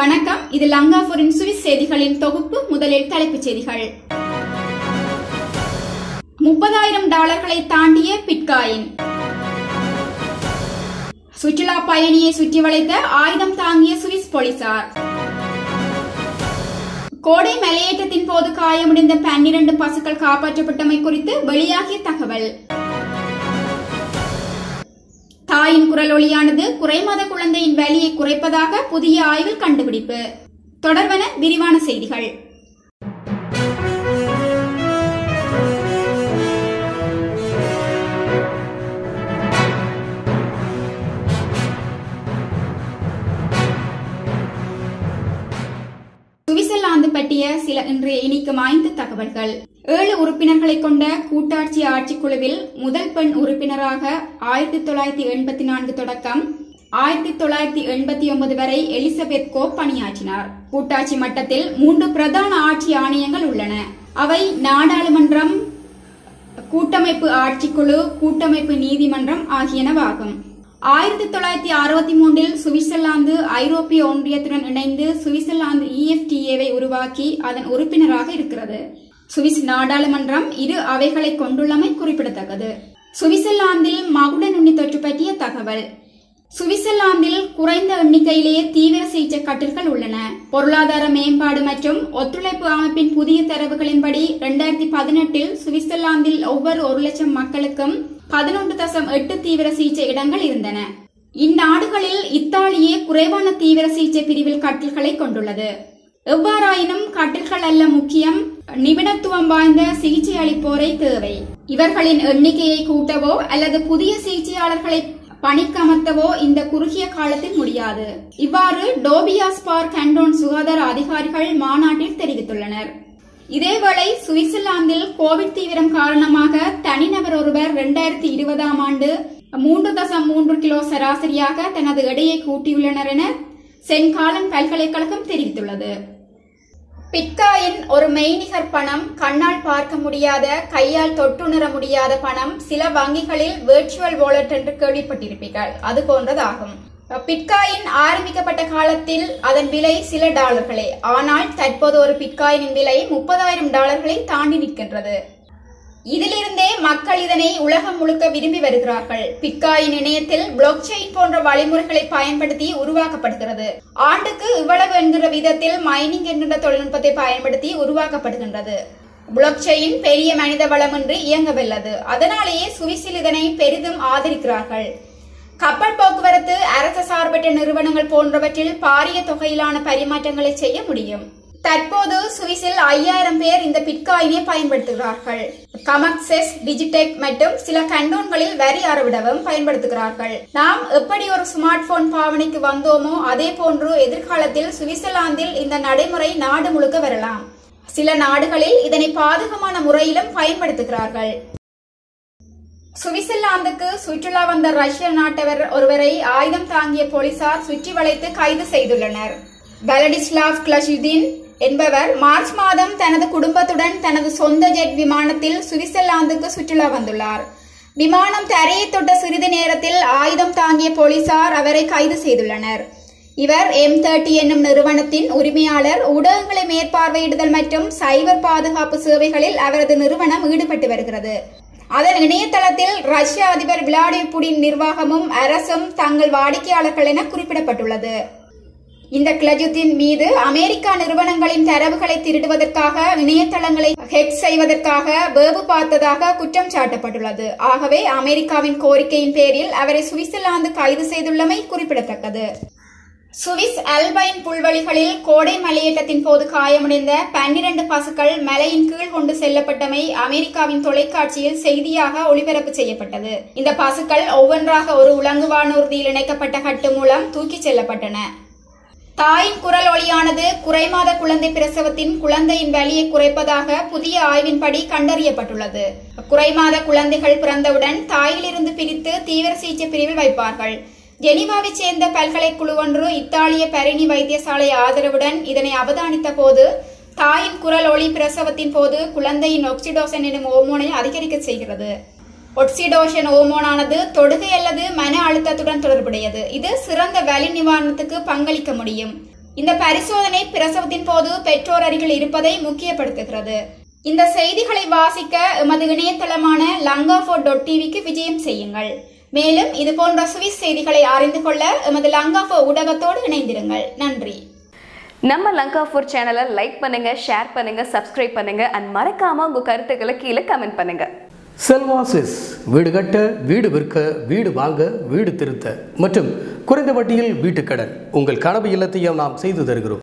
வணக்கம் இது லங்காபூரின் சுவிஸ் செய்திகளின் தொகுப்பு முதலில் தலைப்புச் செய்திகள் முப்பதாயிரம் டாலர்களை தாண்டிய பிட்காயின் சுற்றுலா பயணியை சுற்றி வளைத்த ஆயுதம் தாங்கிய சுவிஸ் போலீசார் கோடை மலையேற்றத்தின் போது காயமடைந்த பன்னிரண்டு பசுக்கள் காப்பாற்றப்பட்டமை குறித்து வெளியாகிய தகவல் தாயின் குரல் ஒளியானது குறைமாத குழந்தையின் வலியை குறைப்பதாக புதிய ஆய்வில் கண்டுபிடிப்பு தொடர்வன விரிவான செய்திகள் சுவிட்சர்லாந்து பற்றிய சில இன்றைய இனிக்கும் ஐந்து தகவல்கள் ஏழு உறுப்பினர்களை கொண்ட கூட்டாட்சி ஆட்சிக்குழுவில் முதல் பெண் உறுப்பினராக ஆயிரத்தி தொள்ளாயிரத்தி எண்பத்தி நான்கு தொடக்கம் ஆயிரத்தி தொள்ளாயிரத்தி எண்பத்தி ஒன்பது வரை எலிசபெத் கோ பணியாற்றினார் கூட்டாட்சி மட்டத்தில் மூன்று பிரதான ஆட்சி ஆணையங்கள் உள்ளன அவை நாடாளுமன்றம் கூட்டமைப்பு ஆட்சிக்குழு கூட்டமைப்பு நீதிமன்றம் ஆகியனவாகும் ஆயிரத்தி தொள்ளாயிரத்தி அறுபத்தி மூன்றில் சுவிட்சர்லாந்து ஐரோப்பிய ஒன்றியத்துடன் இணைந்து சுவிட்சர்லாந்து இஎஃப்டிஏவை உருவாக்கி அதன் உறுப்பினராக இருக்கிறது சுவிஸ் நாடாளுமன்றம் இரு அவைகளை கொண்டுள்ளமை குறிப்பிடத்தக்கது சுவிட்சர்லாந்தில் மகுட நுண்ணி தொற்று பற்றிய தகவல் சுவிட்சர்லாந்தில் குறைந்த எண்ணிக்கையிலேயே தீவிர சிகிச்சை கட்டில்கள் உள்ளன பொருளாதார மேம்பாடு மற்றும் ஒத்துழைப்பு அமைப்பின் புதிய தரவுகளின்படி இரண்டாயிரத்தி பதினெட்டில் சுவிட்சர்லாந்தில் ஒவ்வொரு ஒரு லட்சம் மக்களுக்கும் பதினொன்று தசம் எட்டு தீவிர சிகிச்சை இடங்கள் இருந்தன இந்நாடுகளில் இத்தாலியே குறைவான தீவிர சிகிச்சை பிரிவில் கட்டில்களை கொண்டுள்ளது எவ்வாறாயினும் கட்டில்கள் அல்ல முக்கியம் நிபுணத்துவம் வாய்ந்த சிகிச்சை அளிப்போரை தேவை இவர்களின் எண்ணிக்கையை கூட்டவோ அல்லது புதிய சிகிச்சையாளர்களை பணிக்கமர்த்தவோ இந்த குறுகிய காலத்தில் முடியாது இவ்வாறு டோபியாஸ்பார் கண்டோன் சுகாதார அதிகாரிகள் மாநாட்டில் தெரிவித்துள்ளனர் இதேவேளை சுவிட்சர்லாந்தில் கோவிட் தீவிரம் காரணமாக தனிநபர் ஒருவர் இரண்டாயிரத்தி இருபதாம் ஆண்டு மூன்று தசம் மூன்று கிலோ சராசரியாக தனது எடையை கூட்டியுள்ளனர் என சென்காலன் பல்கலைக்கழகம் தெரிவித்துள்ளது பிட்காயின் ஒரு மெய்நிகர் பணம் கண்ணால் பார்க்க முடியாத கையால் தொட்டுணர முடியாத பணம் சில வங்கிகளில் வேர்ச்சுவல் வாலெட் என்று கேள்விப்பட்டிருப்பீர்கள் அது போன்றதாகும் பிட்காயின் ஆரம்பிக்கப்பட்ட காலத்தில் அதன் விலை சில டாலர்களே ஆனால் தற்போது ஒரு பிட்காயினின் விலை முப்பதாயிரம் டாலர்களை தாண்டி நிற்கின்றது இதிலிருந்தே மக்கள் இதனை உலகம் முழுக்க விரும்பி வருகிறார்கள் பிட்காயின் இணையத்தில் பிளாக் செயின் போன்ற வழிமுறைகளை பயன்படுத்தி உருவாக்கப்படுகிறது ஆண்டுக்கு இவ்வளவு என்கிற விதத்தில் மைனிங் என்கிற தொழில்நுட்பத்தை பயன்படுத்தி உருவாக்கப்படுகின்றது பிளாக் செயின் பெரிய மனித வளமின்றி இயங்கவல்லது அதனாலேயே சுவிஸில் இதனை பெரிதும் ஆதரிக்கிறார்கள் கப்பல் போக்குவரத்து அரச சார்பற்ற நிறுவனங்கள் போன்றவற்றில் பாரிய தொகையிலான பரிமாற்றங்களை செய்ய முடியும் தற்போது சுவிஸில் ஐயாயிரம் பேர் இந்த பிட்காயினை பயன்படுத்துகிறார்கள் கமக்செஸ் டிஜிடெக் மற்றும் சில கண்டோன்களில் வரி அறவிடவும் பயன்படுத்துகிறார்கள் நாம் எப்படி ஒரு ஸ்மார்ட் போன் பாவனைக்கு வந்தோமோ அதே போன்று எதிர்காலத்தில் சுவிட்சர்லாந்தில் இந்த நடைமுறை நாடு முழுக்க வரலாம் சில நாடுகளில் இதனை பாதகமான முறையிலும் பயன்படுத்துகிறார்கள் சுவிட்சர்லாந்துக்கு சுற்றுலா வந்த ரஷ்ய நாட்டவர் ஒருவரை ஆயுதம் தாங்கிய போலீசார் சுற்றி வளைத்து கைது செய்துள்ளனர் வலடிஸ்லாவ் கிளஷுதீன் என்பவர் மார்ச் மாதம் தனது குடும்பத்துடன் தனது சொந்த ஜெட் விமானத்தில் சுவிட்சர்லாந்துக்கு சுற்றுலா வந்துள்ளார் விமானம் தரையை தொட்ட சிறிது நேரத்தில் ஆயுதம் தாங்கிய போலீசார் அவரை கைது செய்துள்ளனர் இவர் எம் தேர்ட்டி என்னும் நிறுவனத்தின் உரிமையாளர் ஊடகங்களை மேற்பார்வையிடுதல் மற்றும் சைபர் பாதுகாப்பு சேவைகளில் அவரது நிறுவனம் ஈடுபட்டு வருகிறது அதன் இணையதளத்தில் ரஷ்ய அதிபர் விளாடிமிர் புடின் நிர்வாகமும் அரசும் தங்கள் வாடிக்கையாளர்கள் என குறிப்பிடப்பட்டுள்ளது இந்த கிளஜுத்தின் மீது அமெரிக்கா நிறுவனங்களின் தரவுகளை திருடுவதற்காக இணையதளங்களை ஹெக் செய்வதற்காக வேவு பார்த்ததாக குற்றம் சாட்டப்பட்டுள்ளது ஆகவே அமெரிக்காவின் கோரிக்கையின் பேரில் அவரை சுவிட்சர்லாந்து கைது செய்துள்ளமை குறிப்பிடத்தக்கது சுவிஸ் அல்பைன் புல்வெளிகளில் கோடை மலையேற்றத்தின் போது காயமடைந்த பன்னிரண்டு பசுக்கள் மலையின் கீழ் கொண்டு செல்லப்பட்டமை அமெரிக்காவின் தொலைக்காட்சியில் செய்தியாக ஒளிபரப்பு செய்யப்பட்டது இந்த பசுக்கள் ஒவ்வொன்றாக ஒரு உலங்கு வானூர்தியில் இணைக்கப்பட்ட கட்டு மூலம் தூக்கிச் செல்லப்பட்டன தாயின் குரல் ஒளியானது குறைமாத குழந்தை பிரசவத்தின் குழந்தையின் வலியை குறைப்பதாக புதிய ஆய்வின்படி கண்டறியப்பட்டுள்ளது குறைமாத குழந்தைகள் பிறந்தவுடன் தாயிலிருந்து பிரித்து தீவிர சிகிச்சை பிரிவில் வைப்பார்கள் ஜெனீவாவைச் சேர்ந்த பல்கலைக்குழு ஒன்று இத்தாலிய பரிணி வைத்தியசாலை ஆதரவுடன் இதனை அவதானித்த போது தாயின் குரல் ஒளி பிரசவத்தின் போது குழந்தையின் ஒக்சிடோசன் எனும் ஹோமோனை அதிகரிக்க செய்கிறது ஒட்சிடோஷன் ஹோமோனானது தொடுகை அல்லது மன அழுத்தத்துடன் தொடர்புடையது இது சிறந்த வலி நிவாரணத்துக்கு பங்களிக்க முடியும் இந்த பரிசோதனை பிரசவத்தின் போது பெற்றோர் அருகில் இருப்பதை முக்கியப்படுத்துகிறது இந்த செய்திகளை வாசிக்க எமது இணையதளமான லங்காஃபோ டாட் டிவிக்கு விஜயம் செய்யுங்கள் மேலும் இது போன்ற சுவிஸ் செய்திகளை அறிந்து கொள்ள எமது லங்காஃபோ ஊடகத்தோடு இணைந்திருங்கள் நன்றி நம்ம லங்கா ஃபோர் சேனலை லைக் பண்ணுங்க ஷேர் பண்ணுங்க சப்ஸ்கிரைப் பண்ணுங்க அண்ட் மறக்காம உங்க கருத்துக்களை கீழே கமெண்ட் பண்ணுங்க செல்வாசிஸ் வீடு கட்ட வீடு விற்க வீடு வாங்க வீடு திருத்த மற்றும் குறைந்த வட்டியில் வீட்டுக்கடன் உங்கள் கனவு இல்லத்தையும் நாம் செய்து தருகிறோம்